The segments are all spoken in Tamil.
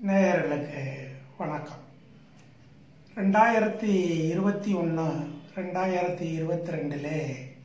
நேயர்களுக்கு வணக்கம் ரெண்டாயிரத்தி இருபத்தி ஒன்று ரெண்டாயிரத்தி இருபத்தி ரெண்டிலே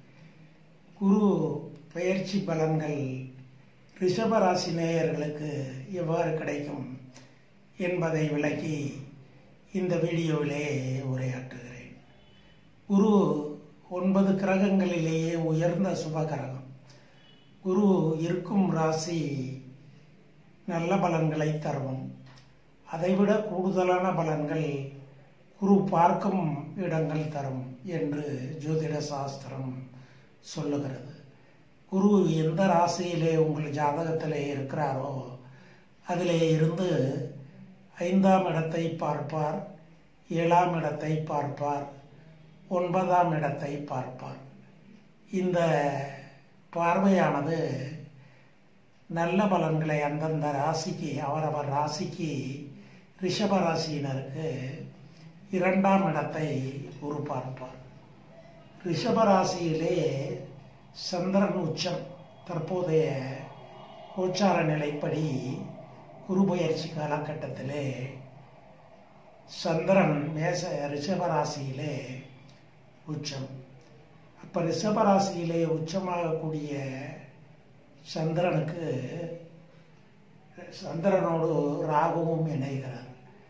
குரு பயிற்சி பலன்கள் ரிஷபராசி நேயர்களுக்கு எவ்வாறு கிடைக்கும் என்பதை விளக்கி இந்த வீடியோவிலே உரையாற்றுகிறேன் குரு ஒன்பது கிரகங்களிலேயே உயர்ந்த சுபகிரகம் குரு இருக்கும் ராசி நல்ல பலன்களை தரும் அதைவிட கூடுதலான பலன்கள் குரு பார்க்கும் இடங்கள் தரும் என்று ஜோதிட சாஸ்திரம் சொல்லுகிறது குரு எந்த ராசியிலே உங்கள் ஜாதகத்திலே இருக்கிறாரோ அதிலே இருந்து ஐந்தாம் இடத்தை பார்ப்பார் ஏழாம் இடத்தை பார்ப்பார் ஒன்பதாம் இடத்தை பார்ப்பார் இந்த பார்வையானது நல்ல பலன்களை அந்தந்த ராசிக்கு அவரவர் ராசிக்கு ரிஷப ராசியினருக்கு இரண்டாம் இடத்தை குரு பார்ப்பார் ரிஷப ராசியிலே சந்திரன் உச்சம் தற்போதைய கோச்சார நிலைப்படி குரு பயிற்சி காலகட்டத்திலே சந்திரன் மேச ரிஷபராசியிலே உச்சம் அப்போ ரிஷபராசியிலே உச்சமாகக்கூடிய சந்திரனுக்கு சந்திரனோடு ராகுவும் இணைகிறார்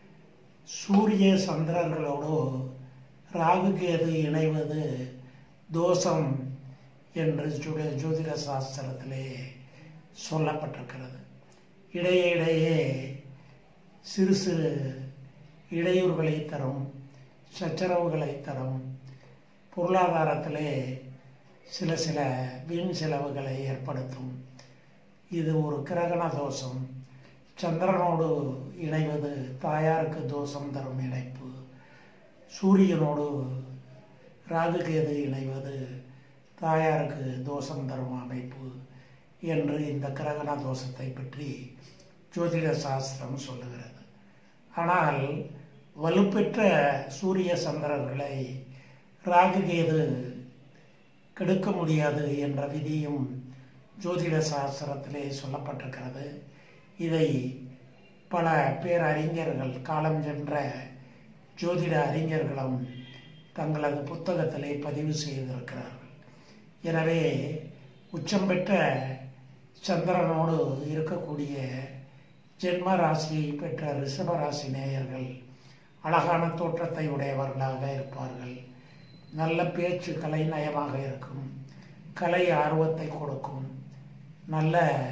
சூரிய சந்திரர்களோடு ராகு கேது இணைவது தோஷம் என்று ஜோதி ஜோதிட சாஸ்திரத்திலே சொல்லப்பட்டிருக்கிறது இடையே இடையே சிறு சிறு இடையூறுகளை தரும் சச்சரவுகளை தரும் பொருளாதாரத்திலே சில சில வீண் செலவுகளை ஏற்படுத்தும் இது ஒரு கிரகண தோஷம் சந்திரனோடு இணைவது தாயாருக்கு தோஷம் தரும் இணைப்பு சூரியனோடு ராகுகேது இணைவது தாயாருக்கு தோஷம் தரும் அமைப்பு என்று இந்த கிரகண தோஷத்தை பற்றி ஜோதிட சாஸ்திரம் சொல்லுகிறது ஆனால் வலுப்பெற்ற சூரிய சந்திரர்களை ராகுகேது கெடுக்க முடியாது என்ற விதியும் ஜோதிட சாஸ்திரத்திலே சொல்லப்பட்டிருக்கிறது இதை பல பேரறிஞர்கள் காலம் சென்ற ஜோதிட அறிஞர்களும் தங்களது புத்தகத்திலே பதிவு செய்திருக்கிறார்கள் எனவே உச்சம் பெற்ற சந்திரனோடு இருக்கக்கூடிய ஜென்ம ராசியை பெற்ற ரிஷப ராசி நேயர்கள் அழகான தோற்றத்தை உடையவர்களாக இருப்பார்கள் நல்ல பேச்சு கலை நயமாக இருக்கும் கலை ஆர்வத்தை கொடுக்கும் நல்ல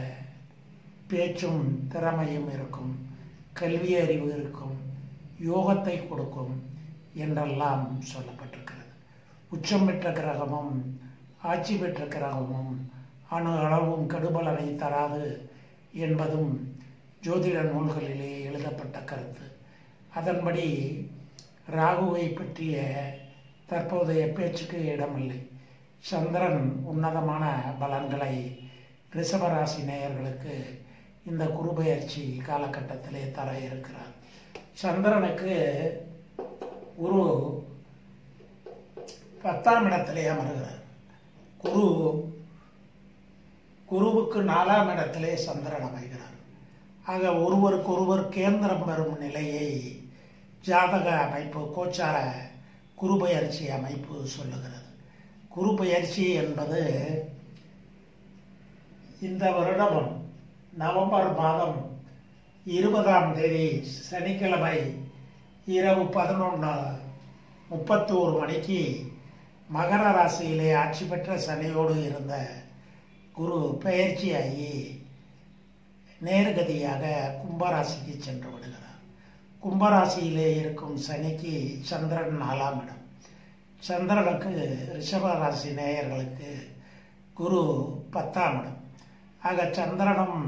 பேச்சும் திறமையும் இருக்கும் கல்வி அறிவு இருக்கும் யோகத்தை கொடுக்கும் என்றெல்லாம் சொல்லப்பட்டிருக்கிறது உச்சம் பெற்ற கிரகமும் ஆட்சி பெற்ற கிரகமும் அணு அளவும் கடுபலனை தராது என்பதும் ஜோதிட நூல்களிலே எழுதப்பட்ட கருத்து அதன்படி ராகுவை பற்றிய தற்போதைய பேச்சுக்கு இடமில்லை சந்திரன் உன்னதமான பலன்களை ரிஷபராசி நேயர்களுக்கு இந்த குருபெயர்ச்சி காலகட்டத்திலே தர இருக்கிறார் சந்திரனுக்கு குரு பத்தாம் இடத்திலே அமர்கிறார் குரு குருவுக்கு நாலாம் இடத்திலே சந்திரன் அமைகிறார் ஆக ஒருவருக்கொருவர் கேந்திரம் பெறும் நிலையை ஜாதக அமைப்பு கோச்சார குருபெயர்ச்சி அமைப்பு சொல்லுகிறது குருபெயர்ச்சி என்பது இந்த வருடம் நவம்பர் மாதம் இருபதாம் தேதி சனிக்கிழமை இரவு பதினொன்று முப்பத்தோரு மணிக்கு மகர ராசியிலே ஆட்சி பெற்ற சனியோடு இருந்த குரு பெயர்ச்சியாகி நேர்கதியாக கும்பராசிக்கு சென்று விடுகிறார் கும்பராசியிலே இருக்கும் சனிக்கு சந்திரன் நாலாம் இடம் சந்திரனுக்கு ரிஷபராசி நேயர்களுக்கு குரு பத்தாம் இடம் ஆக சந்திரனும்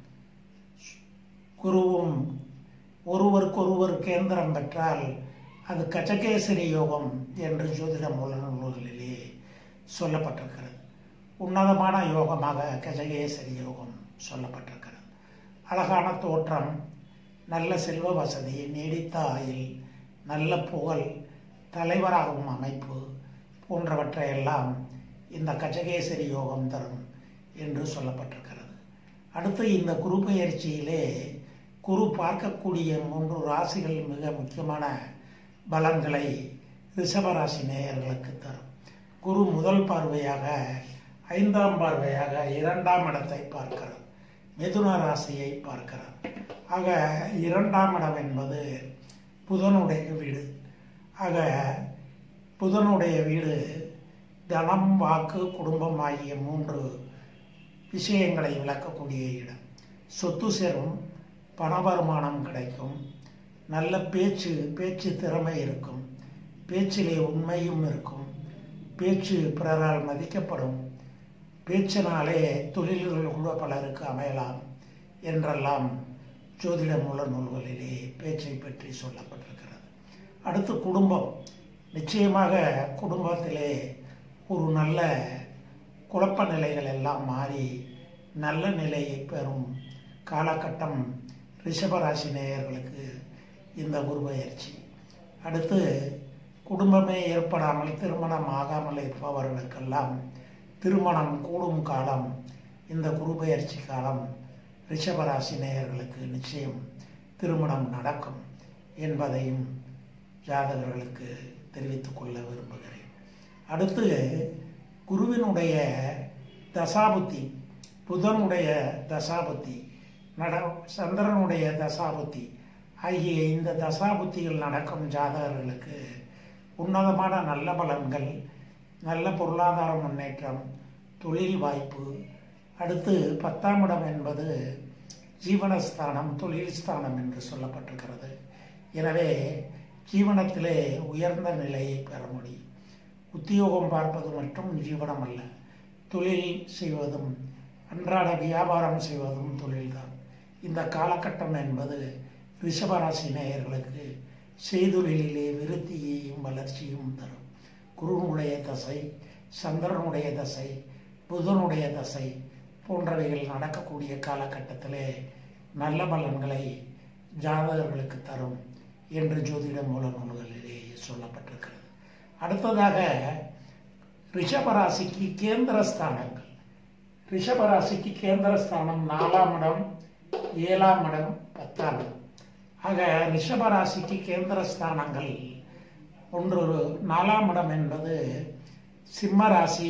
குருவும் ஒருவருக்கொருவர் கேந்திரம் பெற்றால் அது கச்சகேசரி யோகம் என்று ஜோதிட மூல நூல்களிலே சொல்லப்பட்டிருக்கிறது உன்னதமான யோகமாக கஜகேசரி யோகம் சொல்லப்பட்டிருக்கிறது அழகான தோற்றம் நல்ல செல்வ வசதி நீடித்த ஆயில் நல்ல புகழ் தலைவராகும் அமைப்பு போன்றவற்றையெல்லாம் இந்த கஜகேசரி யோகம் தரும் என்று சொல்லப்பட்டிருக்கிறது அடுத்து இந்த குரு பெயர்ச்சியிலே குரு பார்க்கக்கூடிய மூன்று ராசிகள் மிக முக்கியமான பலன்களை ரிஷபராசி நேயர்களுக்கு தரும் குரு முதல் பார்வையாக ஐந்தாம் பார்வையாக இரண்டாம் இடத்தை பார்க்கிறார் மிதுன ராசியை பார்க்கிறார் ஆக இரண்டாம் இடம் என்பது புதனுடைய வீடு ஆக புதனுடைய வீடு தனம் வாக்கு குடும்பம் ஆகிய மூன்று விஷயங்களை விளக்கக்கூடிய இடம் சொத்து சேரும் பண வருமானம் கிடைக்கும் நல்ல பேச்சு பேச்சு திறமை இருக்கும் பேச்சிலே உண்மையும் இருக்கும் பேச்சு பிறரால் மதிக்கப்படும் பேச்சினாலே தொழில்கள் கூட பலருக்கு அமையலாம் என்றெல்லாம் ஜோதிட மூல நூல்களிலே பேச்சை பற்றி சொல்லப்பட்டிருக்கிறது அடுத்து குடும்பம் நிச்சயமாக குடும்பத்திலே ஒரு நல்ல குழப்ப நிலைகள் எல்லாம் மாறி நல்ல நிலையை பெறும் காலகட்டம் ரிஷபராசி நேயர்களுக்கு இந்த குருபெயர்ச்சி அடுத்து குடும்பமே ஏற்படாமல் திருமணம் ஆகாமல் இருப்பவர்களுக்கெல்லாம் திருமணம் கூடும் காலம் இந்த குருபெயர்ச்சி காலம் ரிஷபராசி நேயர்களுக்கு நிச்சயம் திருமணம் நடக்கும் என்பதையும் ஜாதகர்களுக்கு தெரிவித்துக் கொள்ள விரும்புகிறேன் அடுத்து குருவினுடைய தசாபுத்தி புதனுடைய தசாபுத்தி நட சந்திரனுடைய தசாபுத்தி ஆகிய இந்த தசாபுத்திகள் நடக்கும் ஜாதகர்களுக்கு உன்னதமான நல்ல பலன்கள் நல்ல பொருளாதார முன்னேற்றம் தொழில் வாய்ப்பு அடுத்து பத்தாம் இடம் என்பது ஜீவனஸ்தானம் தொழில் ஸ்தானம் என்று சொல்லப்பட்டிருக்கிறது எனவே ஜீவனத்திலே உயர்ந்த நிலையை பெற முடியும் உத்தியோகம் பார்ப்பது மட்டும் ஜீவனம் அல்ல தொழில் செய்வதும் அன்றாட வியாபாரம் செய்வதும் தொழில்தான் இந்த காலகட்டம் என்பது ரிஷபராசி நேயர்களுக்கு செய்தொழிலிலே விருத்தியையும் வளர்ச்சியும் தரும் குருவனுடைய தசை சந்திரனுடைய தசை புதனுடைய தசை போன்றவைகள் நடக்கக்கூடிய காலகட்டத்திலே நல்ல பலன்களை ஜாதகர்களுக்கு தரும் என்று ஜோதிட மூல நூல்களிலே சொல்லப்பட்டிருக்கிறது அடுத்ததாக ரிஷபராசிக்கு கேந்திர ஸ்தானங்கள் ரிஷபராசிக்கு கேந்திர ஸ்தானம் நாலாம் இடம் ஏழாம் இடம் பத்தாம் இடம் ஆக ரிஷபராசிக்கு கேந்திர ஸ்தானங்கள் ஒன்று நாலாம் இடம் என்பது சிம்ம ராசி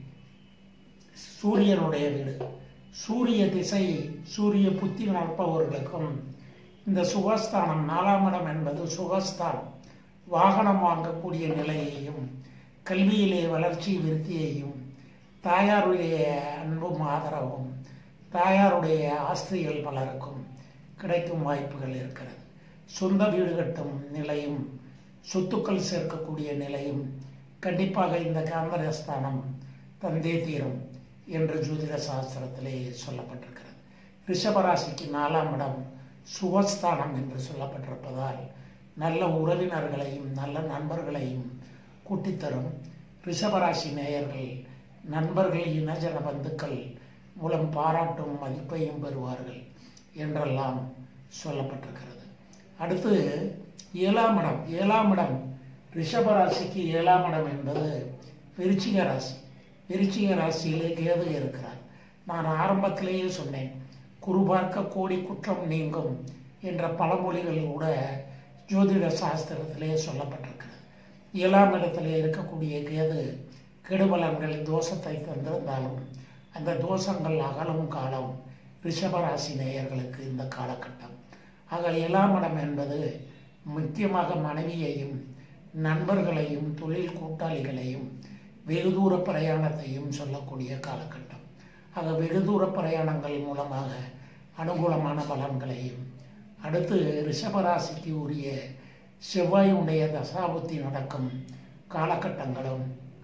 சூரியனுடைய வீடு சூரிய திசை சூரிய புத்தி நடப்பவர்களுக்கும் இந்த சுகஸ்தானம் நாலாம் இடம் என்பது சுகஸ்தானம் வாகனம் வாங்கக்கூடிய நிலையையும் கல்வியிலே வளர்ச்சி விருத்தியையும் தாயாருடைய அன்பும் ஆதரவும் தாயாருடைய ஆஸ்திகள் பலருக்கும் கிடைக்கும் வாய்ப்புகள் இருக்கிறது சொந்த வீடு கட்டும் நிலையும் சொத்துக்கள் சேர்க்கக்கூடிய நிலையும் கண்டிப்பாக இந்த காந்தரஸ்தானம் தந்தே தீரும் என்று ஜோதிட சாஸ்திரத்திலே சொல்லப்பட்டிருக்கிறது ரிஷபராசிக்கு நாலாம் இடம் சுகஸ்தானம் என்று சொல்லப்பட்டிருப்பதால் நல்ல உறவினர்களையும் நல்ல நண்பர்களையும் கூட்டித்தரும் ரிஷபராசி நேயர்கள் நண்பர்கள் இனஜன பந்துக்கள் மூலம் பாராட்டும் மதிப்பையும் பெறுவார்கள் என்றெல்லாம் சொல்லப்பட்டிருக்கிறது அடுத்து ஏழாம் இடம் ஏழாம் இடம் ரிஷபராசிக்கு ஏழாம் இடம் என்பது விருச்சிக ராசி விருச்சிக ராசியிலே கேது இருக்கிறார் நான் ஆரம்பத்திலேயே சொன்னேன் குரு பார்க்க கோடி குற்றம் நீங்கும் என்ற பழமொழிகள் கூட ஜோதிட சாஸ்திரத்திலே சொல்லப்பட்டிருக்கிறது ஏழாம் இடத்திலே இருக்கக்கூடிய கேது கெடுபலன்கள் தோஷத்தை தந்திருந்தாலும் அந்த தோஷங்கள் அகலும் காலம் ரிஷபராசி நேயர்களுக்கு இந்த காலகட்டம் ஆக ஏழாம் இடம் என்பது முக்கியமாக மனைவியையும் நண்பர்களையும் தொழில் கூட்டாளிகளையும் வெகு தூர பிரயாணத்தையும் சொல்லக்கூடிய காலகட்டம் ஆக வெகு தூர பிரயாணங்கள் மூலமாக அனுகூலமான பலன்களையும் அடுத்து ரிஷபராசிக்கு உரிய செவ்வாயுடைய தசாபுத்தி நடக்கும் காலகட்டங்களும்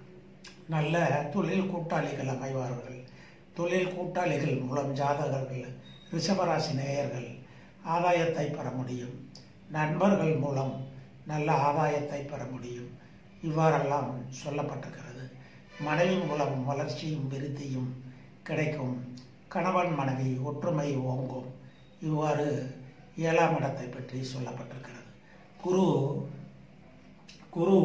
நல்ல தொழில் கூட்டாளிகள் அமைவார்கள் தொழில் கூட்டாளிகள் மூலம் ஜாதகர்கள் ரிஷபராசி நேயர்கள் ஆதாயத்தை பெற முடியும் நண்பர்கள் மூலம் நல்ல ஆதாயத்தை பெற முடியும் இவ்வாறெல்லாம் சொல்லப்பட்டிருக்கிறது மனைவி மூலம் வளர்ச்சியும் விருத்தியும் கிடைக்கும் கணவன் மனைவி ஒற்றுமை ஓங்கும் இவ்வாறு ஏழாம் இடத்தை பற்றி சொல்லப்பட்டிருக்கிறது குரு குரு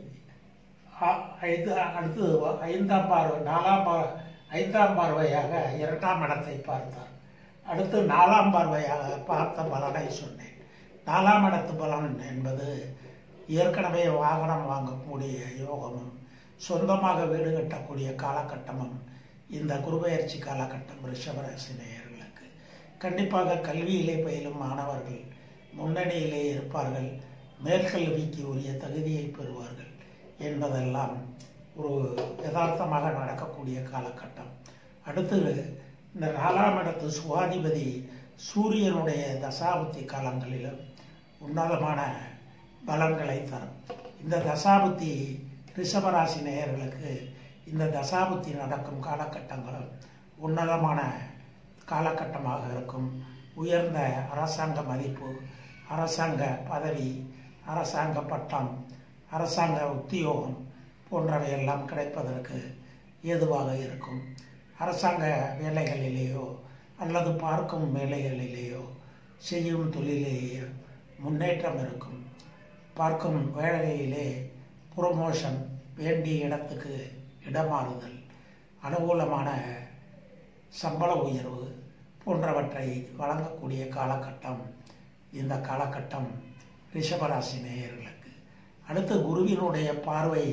ஆ- ஐந்து அடுத்து ஐந்தாம் பார்வை நாலாம் பார் ஐந்தாம் பார்வையாக இரண்டாம் இடத்தை பார்த்தார் அடுத்து நாலாம் பார்வையாக பார்த்த பலனை சொன்னேன் நாலாம் இடத்து பலன் என்பது ஏற்கனவே வாகனம் வாங்கக்கூடிய யோகமும் சொந்தமாக வீடு கட்டக்கூடிய காலகட்டமும் இந்த குருபெயர்ச்சி காலகட்டம் ரிஷபராசி நேயர்களுக்கு கண்டிப்பாக கல்வியிலே பயிலும் மாணவர்கள் முன்னணியிலே இருப்பார்கள் மேற்கல்விக்கு உரிய தகுதியை பெறுவார்கள் என்பதெல்லாம் ஒரு யதார்த்தமாக நடக்கக்கூடிய காலகட்டம் அடுத்து இந்த நாலாம் இடத்து சுகாதிபதி சூரியனுடைய தசாபுத்தி காலங்களிலும் உன்னதமான பலன்களை தரும் இந்த தசாபுத்தி ரிஷபராசி நேயர்களுக்கு இந்த தசாபுத்தி நடக்கும் காலகட்டங்களும் உன்னதமான காலகட்டமாக இருக்கும் உயர்ந்த அரசாங்க மதிப்பு அரசாங்க பதவி அரசாங்க பட்டம் அரசாங்க உத்தியோகம் போன்றவையெல்லாம் கிடைப்பதற்கு ஏதுவாக இருக்கும் அரசாங்க வேலைகளிலேயோ அல்லது பார்க்கும் வேலைகளிலேயோ செய்யும் தொழிலேயோ முன்னேற்றம் இருக்கும் பார்க்கும் வேலையிலே ப்ரொமோஷன் வேண்டிய இடத்துக்கு இடமாறுதல் அனுகூலமான சம்பள உயர்வு போன்றவற்றை வழங்கக்கூடிய காலகட்டம் இந்த காலகட்டம் ரிஷபராசி நேயர்களுக்கு அடுத்து குருவினுடைய பார்வை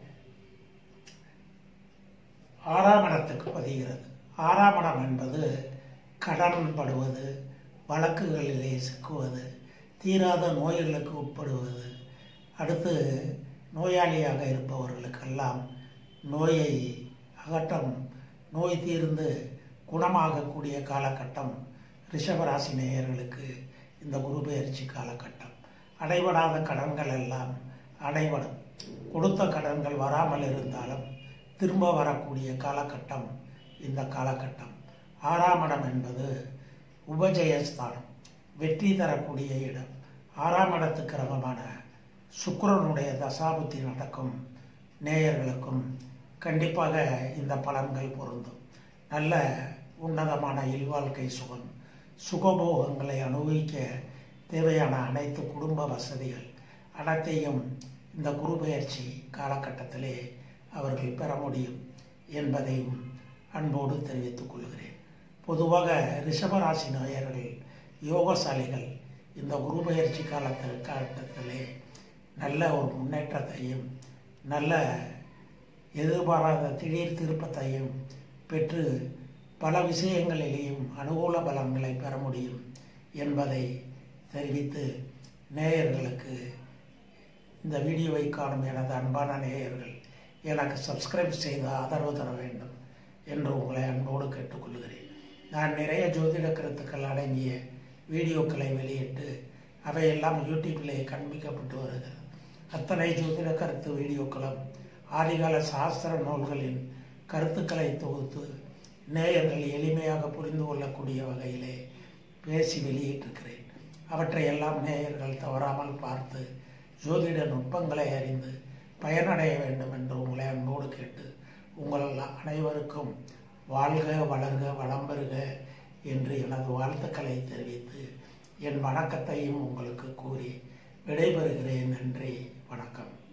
ஆறாம் இடத்துக்கு பதிகிறது ஆறாம் இடம் என்பது கடன் படுவது வழக்குகளிலே சிக்குவது தீராத நோய்களுக்கு உட்படுவது அடுத்து நோயாளியாக இருப்பவர்களுக்கெல்லாம் நோயை அகற்றம் நோய் தீர்ந்து குணமாகக்கூடிய காலகட்டம் ரிஷபராசி நேயர்களுக்கு இந்த குரு பெயர்ச்சி காலகட்டம் அடைபடாத கடன்கள் எல்லாம் அடைபடும் கொடுத்த கடன்கள் வராமல் இருந்தாலும் திரும்ப வரக்கூடிய காலகட்டம் இந்த காலகட்டம் ஆறாம் இடம் என்பது உபஜயஸ்தானம் வெற்றி தரக்கூடிய இடம் ஆறாம் இடத்து கிரகமான சுக்கிரனுடைய தசாபுத்தி நடக்கும் நேயர்களுக்கும் கண்டிப்பாக இந்த பலன்கள் பொருந்தும் நல்ல உன்னதமான இல்வாழ்க்கை சுகம் சுகபோகங்களை அனுபவிக்க தேவையான அனைத்து குடும்ப வசதிகள் அனைத்தையும் இந்த குரு பெயர்ச்சி காலகட்டத்திலே அவர்கள் பெற முடியும் என்பதையும் அன்போடு தெரிவித்துக் கொள்கிறேன் பொதுவாக ரிஷபராசி நேயர்கள் யோகசாலிகள் இந்த குரு பெயர்ச்சி காலத்தில் காலகட்டத்திலே நல்ல ஒரு முன்னேற்றத்தையும் நல்ல எதிர்பாராத திடீர் திருப்பத்தையும் பெற்று பல விஷயங்களிலேயும் அனுகூல பலன்களை பெற முடியும் என்பதை தெரிவித்து நேயர்களுக்கு இந்த வீடியோவை காணும் எனது அன்பான நேயர்கள் எனக்கு சப்ஸ்கிரைப் செய்து ஆதரவு தர வேண்டும் என்று உங்களை அன்போடு கேட்டுக்கொள்கிறேன் நான் நிறைய ஜோதிட கருத்துக்கள் அடங்கிய வீடியோக்களை வெளியிட்டு அவையெல்லாம் யூடியூப்பிலே காண்பிக்கப்பட்டு வருகிறது அத்தனை ஜோதிட கருத்து வீடியோக்களும் ஆதிகால சாஸ்திர நூல்களின் கருத்துக்களை தொகுத்து நேயர்கள் எளிமையாக புரிந்து கொள்ளக்கூடிய வகையிலே பேசி வெளியிட்டிருக்கிறேன் அவற்றையெல்லாம் நேயர்கள் தவறாமல் பார்த்து ஜோதிட நுட்பங்களை அறிந்து பயனடைய வேண்டும் என்று உங்களை அன்போடு கேட்டு உங்கள் அனைவருக்கும் வாழ்க வளர்க வளம் பெறுக என்று எனது வாழ்த்துக்களை தெரிவித்து என் வணக்கத்தையும் உங்களுக்கு கூறி விடைபெறுகிறேன் நன்றி வணக்கம்